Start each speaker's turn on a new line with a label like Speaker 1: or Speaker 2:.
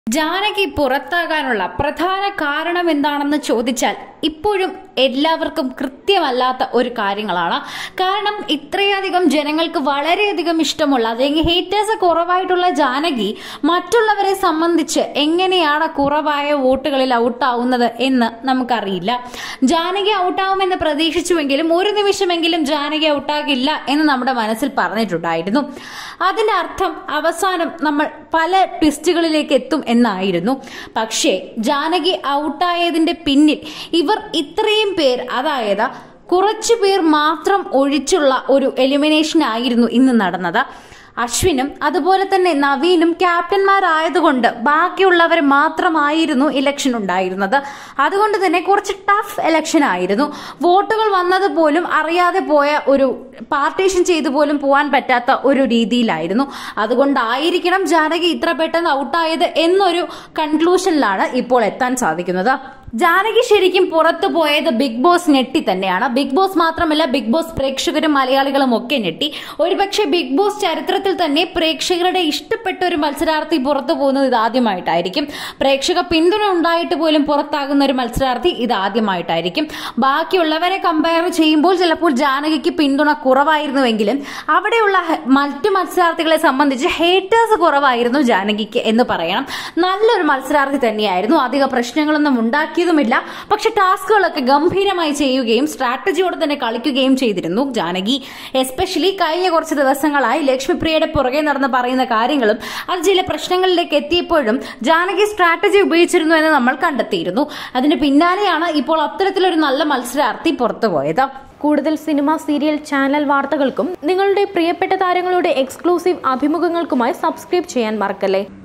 Speaker 1: ജാനകി പുറത്താകാനുള്ള പ്രധാന കാരണം എന്താണെന്ന് ചോദിച്ചാൽ ഇപ്പോഴും എല്ലാവർക്കും കൃത്യമല്ലാത്ത ഒരു കാര്യങ്ങളാണ് കാരണം ഇത്രയധികം ജനങ്ങൾക്ക് വളരെയധികം ഇഷ്ടമുള്ള അല്ലെങ്കിൽ ഹേറ്റേഴ്സ് കുറവായിട്ടുള്ള ജാനകി മറ്റുള്ളവരെ സംബന്ധിച്ച് എങ്ങനെയാണ് കുറവായ വോട്ടുകളിൽ ഔട്ടാവുന്നത് എന്ന് നമുക്കറിയില്ല ജാനകി ഔട്ടാവുമെന്ന് പ്രതീക്ഷിച്ചുവെങ്കിലും ഒരു നിമിഷമെങ്കിലും ജാനകി ഔട്ടാകില്ല എന്ന് നമ്മുടെ മനസ്സിൽ പറഞ്ഞിട്ടുണ്ടായിരുന്നു അതിന്റെ അർത്ഥം അവസാനം നമ്മൾ പല ട്വിസ്റ്റുകളിലേക്ക് എത്തും എന്നായിരുന്നു പക്ഷേ ജാനകി ഔട്ടായതിന്റെ പിന്നിൽ ഇവർ ഇത്രയും പേർ അതായത് കുറച്ചു പേർ മാത്രം ഒഴിച്ചുള്ള ഒരു എലിമിനേഷൻ ആയിരുന്നു ഇന്ന് നടന്നത് അശ്വിനും അതുപോലെ തന്നെ നവീനും ക്യാപ്റ്റന്മാരായതുകൊണ്ട് ബാക്കിയുള്ളവർ മാത്രമായിരുന്നു ഇലക്ഷൻ ഉണ്ടായിരുന്നത് അതുകൊണ്ട് തന്നെ കുറച്ച് ടഫ് ഇലക്ഷൻ ആയിരുന്നു വോട്ടുകൾ വന്നത് പോലും അറിയാതെ പോയ ഒരു പാർട്ടീഷൻ ചെയ്തു പോലും പോകാൻ പറ്റാത്ത ഒരു രീതിയിലായിരുന്നു അതുകൊണ്ടായിരിക്കണം ജാനകി ഇത്ര പെട്ടെന്ന് ഔട്ടായത് എന്നൊരു കൺക്ലൂഷനിലാണ് ഇപ്പോൾ എത്താൻ സാധിക്കുന്നത് ജാനകി ശരിക്കും പുറത്തു പോയത് ബിഗ് ബോസ് ഞെട്ടി തന്നെയാണ് ബിഗ് ബോസ് മാത്രമല്ല ബിഗ് ബോസ് പ്രേക്ഷകരും മലയാളികളും ഒക്കെ ഞെട്ടി ഒരുപക്ഷെ ബിഗ് ബോസ് ചരിത്രത്തിൽ തന്നെ പ്രേക്ഷകരുടെ ഇഷ്ടപ്പെട്ട ഒരു മത്സരാർത്ഥി പുറത്തു പോകുന്നത് ഇതാദ്യമായിട്ടായിരിക്കും പ്രേക്ഷക പിന്തുണ ഉണ്ടായിട്ട് പോലും പുറത്താകുന്ന ഒരു മത്സരാർത്ഥി ഇതാദ്യമായിട്ടായിരിക്കും ബാക്കിയുള്ളവരെ കമ്പയർ ചെയ്യുമ്പോൾ ചിലപ്പോൾ ജാനകിക്ക് പിന്തുണ കുറവായിരുന്നുവെങ്കിലും അവിടെയുള്ള ഹ- മറ്റു മത്സരാർത്ഥികളെ സംബന്ധിച്ച് ഹേറ്റേഴ്സ് കുറവായിരുന്നു ജാനകിക്ക് എന്ന് പറയണം നല്ലൊരു മത്സരാർത്ഥി തന്നെയായിരുന്നു അധിക പ്രശ്നങ്ങളൊന്നും ഉണ്ടാക്കിയതുമില്ല പക്ഷെ ടാസ്കുകളൊക്കെ ഗംഭീരമായി ചെയ്യുകയും സ്ട്രാറ്റജിയോടെ തന്നെ കളിക്കുകയും ചെയ്തിരുന്നു ജാനകി എസ്പെഷ്യലി കഴിഞ്ഞ കുറച്ച് ദിവസങ്ങളായി ലക്ഷ്മിപ്രിയയുടെ പുറകെ നടന്ന് പറയുന്ന കാര്യങ്ങളും അത് ചില പ്രശ്നങ്ങളിലേക്ക് എത്തിയപ്പോഴും ജാനകി സ്ട്രാറ്റജി ഉപയോഗിച്ചിരുന്നു എന്ന് നമ്മൾ കണ്ടെത്തിയിരുന്നു അതിന് പിന്നാലെയാണ് ഇപ്പോൾ അത്തരത്തിലൊരു നല്ല മത്സരാർത്ഥി പുറത്തുപോയത്
Speaker 2: കൂടുതൽ സിനിമ സീരിയൽ ചാനൽ വാർത്തകൾക്കും നിങ്ങളുടെ പ്രിയപ്പെട്ട താരങ്ങളുടെ എക്സ്ക്ലൂസീവ് അഭിമുഖങ്ങൾക്കുമായി സബ്സ്ക്രൈബ് ചെയ്യാൻ മറക്കല്ലേ